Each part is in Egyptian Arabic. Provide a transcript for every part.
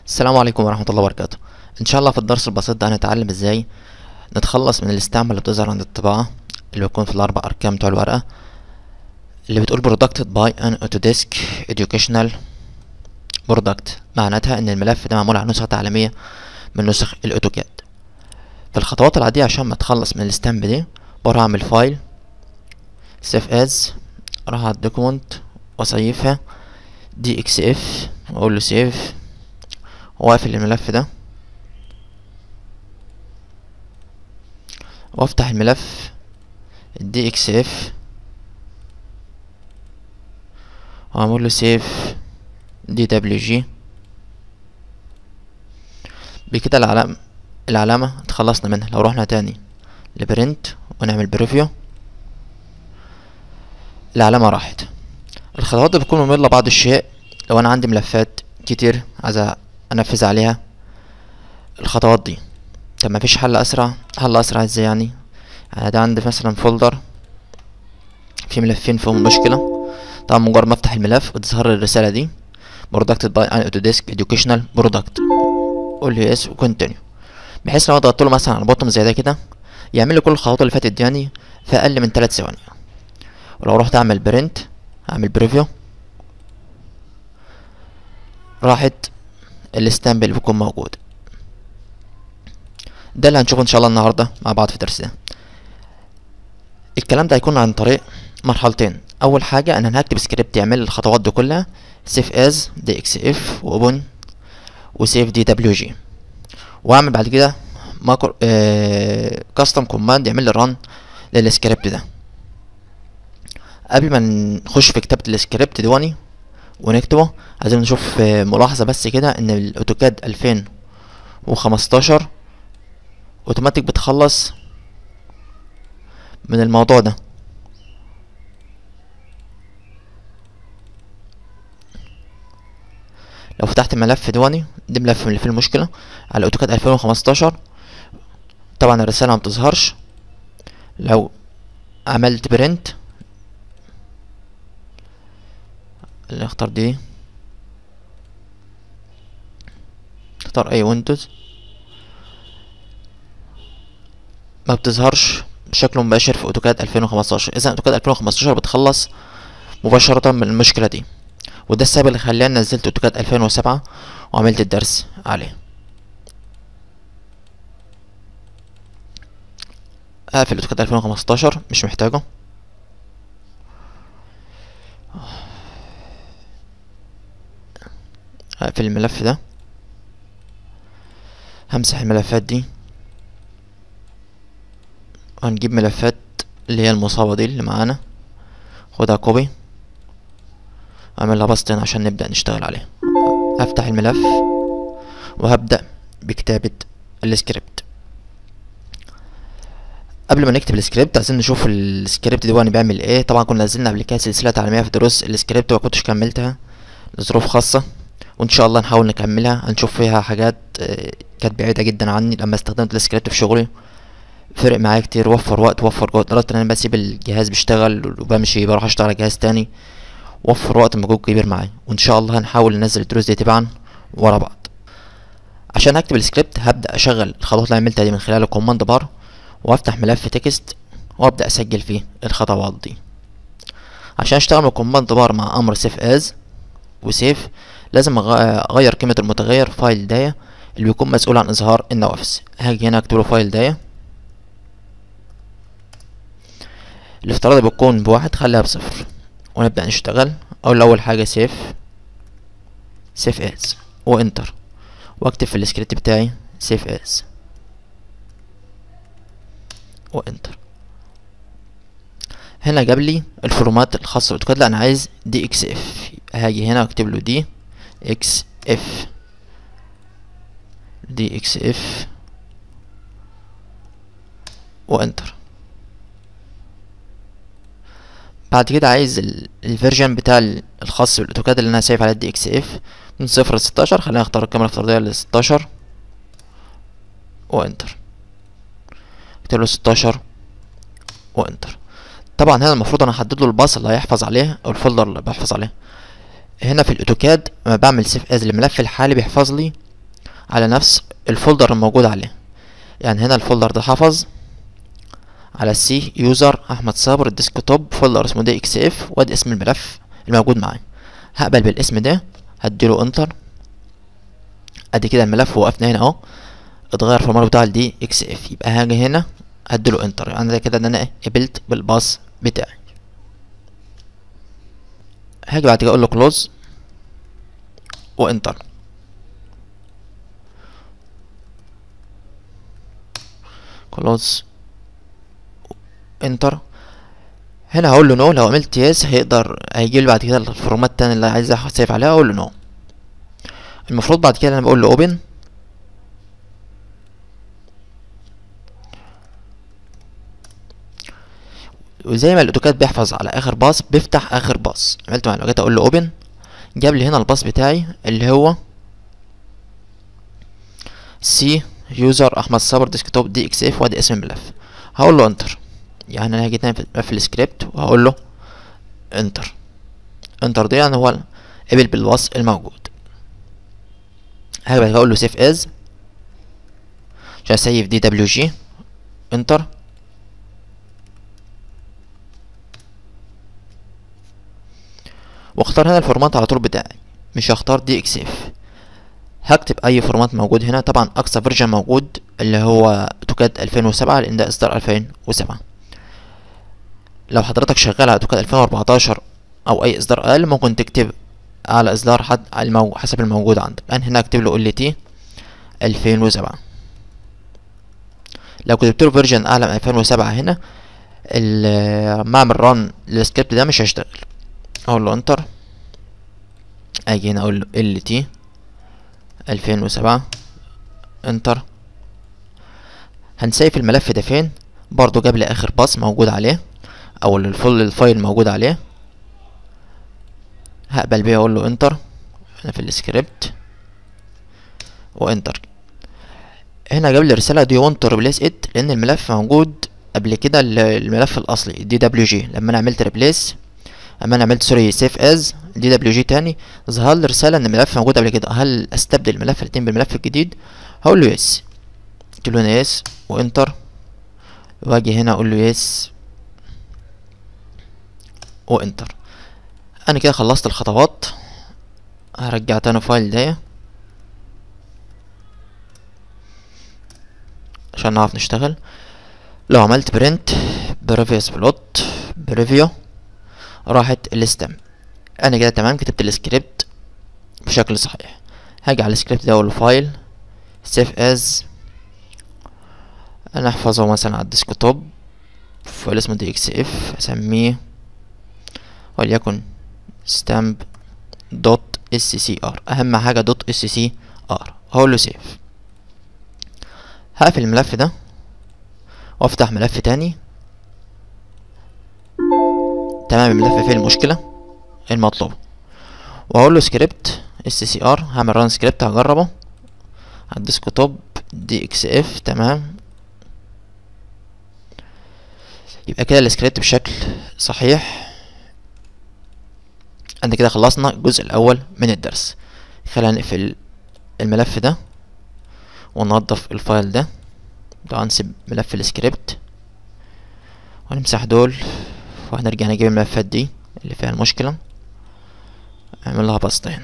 السلام عليكم ورحمة الله وبركاته ان شاء الله في الدرس البسيط ده هنتعلم ازاي نتخلص من الاستعمال اللي بتظهر عند الطباعة اللي بيكون في الاربع ارقام بتوع الورقة اللي بتقول produced by an Autodesk educational product معناتها ان الملف ده معمول على نسخة تعليمية من نسخ الاوتوكاد فالخطوات العادية عشان ما اتخلص من الستامب دي بروح اعمل فايل سيف از اروح على الدوكيمنت واسيفها دي اكس اف واقول له سيف واقفل الملف ده وافتح الملف الدي اكس اف واعمل له سيف دي دبليو جي بكده العلامة العلامة اتخلصنا منها لو رحنا تاني لبرنت ونعمل بريفيو العلامة راحت الخطوات دي بتكون مملة بعض الشيء لو انا عندي ملفات كتير عايز انفذ عليها الخطوات دي طب مفيش حل اسرع حل اسرع ازاي يعني انا ده عندي مثلا فولدر في ملفين فيهم مشكلة طبعا مجرد ما افتح الملف بتظهر لي الرسالة دي produced by an Autodesk educational product قول لي يس وكونتينيو بحيث لو ضغطت له مثلا على بوتن زي ده كده يعمل لي كل الخطوات اللي فاتت دي يعني في اقل من 3 ثواني ولو رحت اعمل برنت اعمل بريفيو راحت الستامب اللي بيكون موجود ده اللي هنشوفه ان شاء الله النهارده مع بعض في الدرس ده الكلام ده هيكون عن طريق مرحلتين اول حاجه ان انا هكتب سكريبت يعمل لي الخطوات دي كلها سيف از دي اكس اف واوبن وسيف دي دبليو جي واعمل بعد كده ماكر آه كاستم كوماند يعمل لي ران للسكريبت ده قبل ما نخش في كتابه السكريبت دواني ونكتبه عايزين نشوف آه ملاحظه بس كده ان الاوتوكاد 2015 اوتوماتيك بتخلص من الموضوع ده لو فتحت ملف دواني دي ملف من اللي فيه المشكله على اوتوكاد 2015 طبعا الرساله ما بتظهرش لو عملت برنت اللي اختار دي اختار اي ويندوز ما بتظهرش بشكل مباشر في اوتوكاد 2015 اذا اوتوكاد 2015 بتخلص مباشرة من المشكلة دي وده السبب اللي خلاني نزلت اوتوكاد 2007 وعملت الدرس عليه اقفل اوتوكاد 2015 مش محتاجه هقفل الملف ده همسح الملفات دي هنجيب ملفات اللي هي المصابة دي اللي معانا خدها كوبي اعملها باستين عشان نبدأ نشتغل عليها هفتح الملف وهبدأ بكتابة السكريبت قبل ما نكتب السكريبت عايزين نشوف السكريبت ده بيعمل ايه طبعا كنا نزلنا قبل كده سلسلة تعليمية في دروس السكريبت ومكنتش كملتها لظروف خاصة وان شاء الله نحاول نكملها هنشوف فيها حاجات كانت بعيدة جدا عني لما استخدمت السكريبت في شغلي فرق معايا كتير وفر وقت وفر جهد لدرجة ان انا بسيب الجهاز بيشتغل وبمشي بروح اشتغل على جهاز تاني وفر وقت مجهود كبير معايا وان شاء الله هنحاول ننزل الدروس دي تبعا ورا بعض عشان اكتب السكريبت هبدا اشغل الخطوات اللي عملتها دي من خلال الكوماند بار وافتح ملف تكست وابدا اسجل فيه الخطوات دي عشان اشتغل من الكوماند بار مع امر سيف از وسيف لازم اغير قيمه المتغير فايل دايا اللي بيكون مسؤول عن اظهار النوافذ هاجي هنا اكتب له فايل دايا الافتراضي بتكون بواحد خليها بصفر ونبدأ نشتغل أول أول حاجة سيف سيف از وانتر واكتب في السكريبت بتاعي سيف از وانتر هنا جاب لي الفورمات الخاصة بالاوتوكاد لا انا عايز دي اكس اف هاجي هنا اكتب له دي اكس اف دي اكس اف وانتر بعد كده عايز الفيرجن بتاع الخاص بالاوتوكاد اللي انا سايف على الدي اكس اف من صفر لستاشر خلينا نختار الكاميرا الافتراضية لستاشر وانتر اكتب له ستاشر وانتر طبعا هنا المفروض انا احدد له الباص اللي هيحفظ عليه او الفولدر اللي بحفظ عليه هنا في الاوتوكاد لما بعمل سيف از الملف الحالي بيحفظ لي على نفس الفولدر الموجود عليه يعني هنا الفولدر ده حفظ على السي يوزر احمد صابر الديسكتوب فولدر اسمه دي اكس اف وادي اسم الملف الموجود معايا هقبل بالاسم ده هديله انتر ادي كده الملف وقفنا هنا اهو اتغير في المره بتاع الدي اكس اف يبقى هاجي هنا هديله انتر يعني ده كده ان انا قبلت بالباص بتاعي هاجي بعد كده اقول له كلوز وانتر كلوز انتر هنا هقول له نو لو عملت يس هيقدر هيجي لي بعد كده الفورمات التاني اللي عايز اسيف عليها اقول له نو المفروض بعد كده انا بقول له اوبن وزي ما الاوتوكاد بيحفظ على اخر باص بيفتح اخر باص عملت مع جيت اقول له اوبن جاب لي هنا الباص بتاعي اللي هو سي يوزر احمد صبر ديسكتوب دي اكس اف وادي اسم الملف هقول له انتر يعني انا هاجي تاني في السكريبت وهقول له انتر انتر دي يعني هو قبل بالوصف الموجود هاجي بعد كده اقول له سيف از عشان اسيف دي دبليو جي انتر واختار هنا الفورمات على طول بتاعي مش هختار دي اكس اف هكتب اي فورمات موجود هنا طبعا اقصى فيرجن موجود اللي هو اوتوكاد 2007 لان ده اصدار 2007 لو حضرتك شغال على اوتوكاد 2014 او اي اصدار اقل ممكن تكتب على اصدار حد المو... حسب الموجود عندك انا هنا اكتب له ال تي 2007 لو كتبت له فيرجن اعلى من 2007 هنا المعمل ران للسكريبت ده مش هيشتغل اقول له انتر اجي هنا اقول له ال تي 2007 انتر هنسيف الملف ده فين برضو جاب لي اخر باص موجود عليه او الفل الفايل موجود عليه هقبل بيه اقول له انتر هنا في السكريبت وانتر هنا جاب لي رساله دي وانت ريبليس ات لان الملف موجود قبل كده الملف الاصلي دي دبليو جي لما انا عملت ريبليس اما انا عملت سوري سيف از دي دبليو جي تاني ظهر لي رساله ان الملف موجود قبل كده هل استبدل الملف الاتنين بالملف الجديد هقول له يس قلت له هنا يس وانتر واجي هنا اقول له يس وانتر انا كده خلصت الخطوات هرجع تاني فايل ده عشان نعرف نشتغل لو عملت برنت بريفيوس بلوت بريفيو راحت الستم انا كده تمام كتبت السكريبت بشكل صحيح هاجي على السكريبت ده اقول له فايل سيف از انا احفظه مثلا على الديسكتوب فايل اسمه دي اكس اف اسميه وليكن ستامب دوت اس سي ار اهم حاجه دوت اس سي ار هقول له سيف هقفل الملف ده وافتح ملف تاني تمام الملف فيه المشكله المطلوبه واقول له سكريبت اس سي ار هعمل ران سكريبت هجربه على الديسكتوب دي اكس اف تمام يبقى كده السكريبت بشكل صحيح انا كده خلصنا الجزء الاول من الدرس خلينا نقفل الملف ده وننظف الفايل ده طبعا نسيب ملف السكريبت ونمسح دول وهنرجع نجيب الملفات دي اللي فيها المشكلة اعمل لها بسطين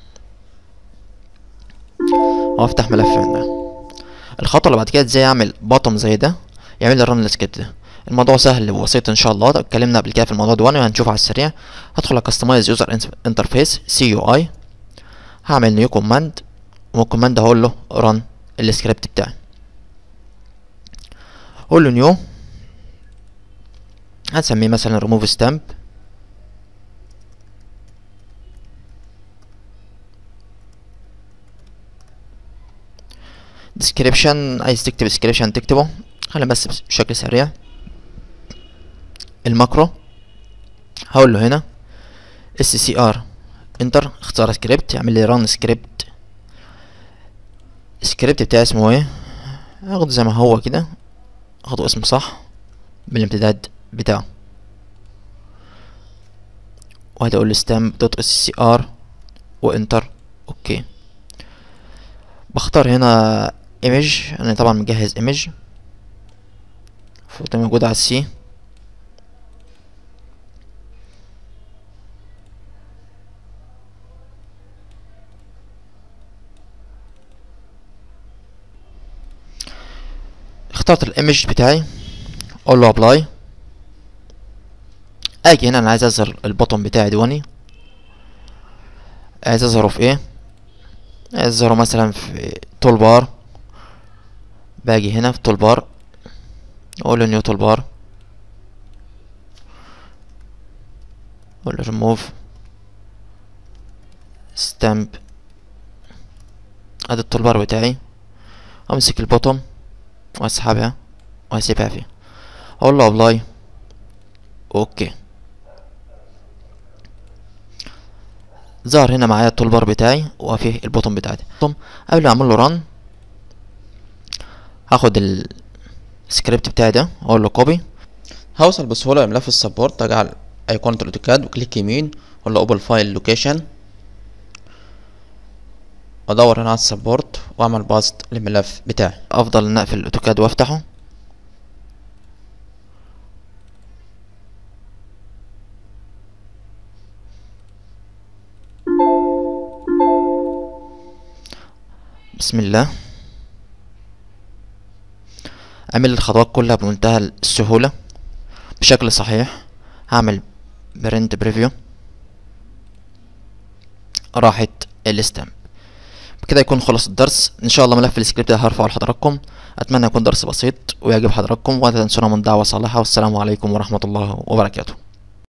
وافتح ملف من ده الخطوة اللي بعد كده ازاي اعمل بطم زي ده يعمل لي الرن السكريبت ده الموضوع سهل وبسيط ان شاء الله اتكلمنا قبل كده في الموضوع ده وهنشوفه على السريع هدخل على كاستمايز يوزر انترفيس سي يو اي هعمل نيو كوماند والكوماند هقول له رن السكريبت بتاعي اقول له نيو هنسميه مثلا ريموف ستامب description عايز تكتب description تكتبه خلينا بس بشكل سريع الماكرو هقول له هنا scr انتر اختار سكريبت يعمل لي run سكريبت السكريبت بتاعي اسمه ايه هاخده زي ما هو كده اخده اسم صح بالامتداد بتاعه وهتقول له stamp دوت scr وانتر اوكي بختار اختار هنا ايمج انا طبعا مجهز ايمج فوتو موجود على السي اخترت الايمج بتاعي اقول له ابلاي اجي هنا انا عايز اظهر البطن بتاعي دواني عايز اظهره في ايه عايز اظهره مثلا في تول بار باجي هنا في تول بار اقول له نيو تول بار اقول له ريموف ستامب ادي التول بار بتاعي امسك البوتوم واسحبها واسيبها فيه اقول له ابلاي اوكي ظهر هنا معايا التول بار بتاعي وفيه البوتون بتاعتي قبل ما اعمل له ران هاخد السكريبت بتاعي ده اقول له كوبي هوصل بسهولة لملف السبورت اجعل ايقونة الاوتوكاد وكليك يمين اقول له اوبن فايل لوكيشن وادور هنا على السبورت واعمل باست للملف بتاعي افضل ان اقفل الاوتوكاد وافتحه بسم الله اعمل الخطوات كلها بمنتهى السهولة بشكل صحيح هعمل برنت بريفيو راحت الستامب بكده يكون خلص الدرس ان شاء الله ملف السكريبت ده هرفعه لحضراتكم اتمنى يكون درس بسيط ويعجب حضراتكم ولا تنسونا من دعوة صالحة والسلام عليكم ورحمة الله وبركاته